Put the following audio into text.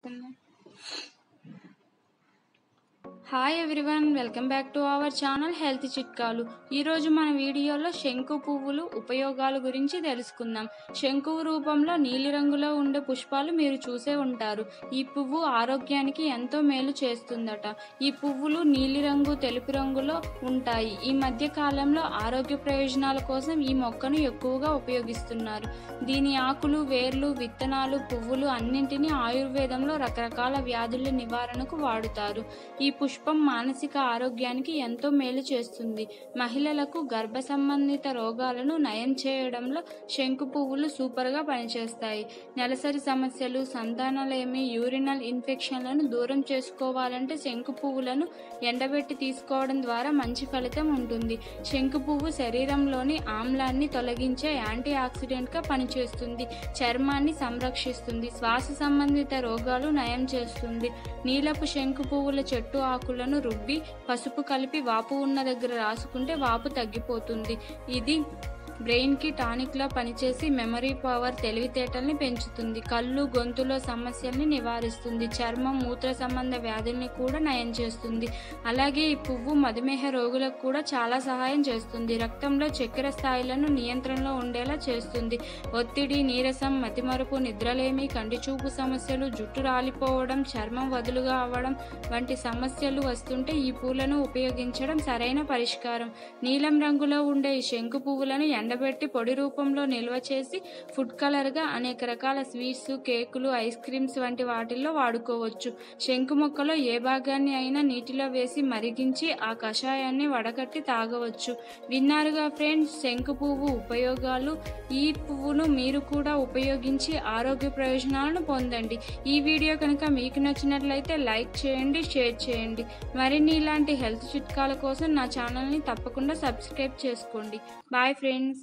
hi everyone welcome back to our channel health చిట్కాలు ఈరోజు మన వీడియోలో శంకు పువ్వులు ఉపయోగాల గురించి తెలుసుకుందాం శంకువు రూపంలో నీలిరంగులో ఉండే పుష్పాలు మీరు చూసే ఉంటారు ఈ పువ్వు ఆరోగ్యానికి ఎంతో మేలు చేస్తుందట ఈ పువ్వులు నీలిరంగు తెలుపు రంగులో ఉంటాయి ఈ మధ్య కాలంలో ఆరోగ్య ప్రయోజనాల కోసం ఈ మొక్కను ఎక్కువగా ఉపయోగిస్తున్నారు దీని ఆకులు వేర్లు విత్తనాలు పువ్వులు అన్నింటినీ ఆయుర్వేదంలో రకరకాల వ్యాధుల నివారణకు వాడుతారు ఈ పుష్పం మానసిక ఆరోగ్యానికి ఎంతో మేలు చేస్తుంది మహిళలకు గర్భ సంబంధిత రోగాలను నయం చేయడంలో శంకు పువ్వులు సూపర్గా పనిచేస్తాయి నెలసరి సమస్యలు సంతానలేమి యూరినల్ ఇన్ఫెక్షన్లను దూరం చేసుకోవాలంటే శంకు పువ్వులను ఎండబెట్టి తీసుకోవడం ద్వారా మంచి ఫలితం ఉంటుంది శంకు పువ్వు శరీరంలోని ఆమ్లాన్ని తొలగించే యాంటీ ఆక్సిడెంట్గా పనిచేస్తుంది చర్మాన్ని సంరక్షిస్తుంది శ్వాస సంబంధిత రోగాలు నయం చేస్తుంది నీలపు శంకు పువ్వుల చెట్టు ఆకులను రుబ్బి పసుపు కలిపి వాపు ఉన్న దగ్గర రాసుకుంటే వాపు తగ్గిపోతుంది ఇది బ్రెయిన్కి టానిక్లా పనిచేసి మెమరీ పవర్ తెలివితేటల్ని పెంచుతుంది కళ్ళు గొంతులో సమస్యల్ని నివారిస్తుంది చర్మం మూత్ర సంబంధ వ్యాధుల్ని కూడా నయం చేస్తుంది అలాగే ఈ పువ్వు మధుమేహ రోగులకు కూడా చాలా సహాయం చేస్తుంది రక్తంలో చక్కెర స్థాయిలను నియంత్రణలో ఉండేలా చేస్తుంది ఒత్తిడి నీరసం మతిమరుపు నిద్రలేమి కంటిచూపు సమస్యలు జుట్టు రాలిపోవడం చర్మం వదులుగా అవ్వడం వంటి సమస్యలు వస్తుంటే ఈ పూలను ఉపయోగించడం సరైన పరిష్కారం నీలం రంగులో ఉండే ఈ శంకు పువ్వులను ఎండబెట్టి పొడి రూపంలో నిల్వ చేసి ఫుడ్ కలర్గా అనేక రకాల స్వీట్స్ కేకులు ఐస్ క్రీమ్స్ వంటి వాటిల్లో వాడుకోవచ్చు శంకు మొక్కలో ఏ భాగాన్ని అయినా నీటిలో వేసి మరిగించి ఆ కషాయాన్ని వడకట్టి తాగవచ్చు విన్నారుగా ఫ్రెండ్స్ శంకు పువ్వు ఉపయోగాలు ఈ పువ్వును మీరు కూడా ఉపయోగించి ఆరోగ్య ప్రయోజనాలను పొందండి ఈ వీడియో కనుక మీకు నచ్చినట్లయితే లైక్ చేయండి షేర్ చేయండి మరిన్ని ఇలాంటి హెల్త్ చిట్కాల కోసం నా ఛానల్ని తప్పకుండా సబ్స్క్రైబ్ చేసుకోండి బాయ్ ఫ్రెండ్స్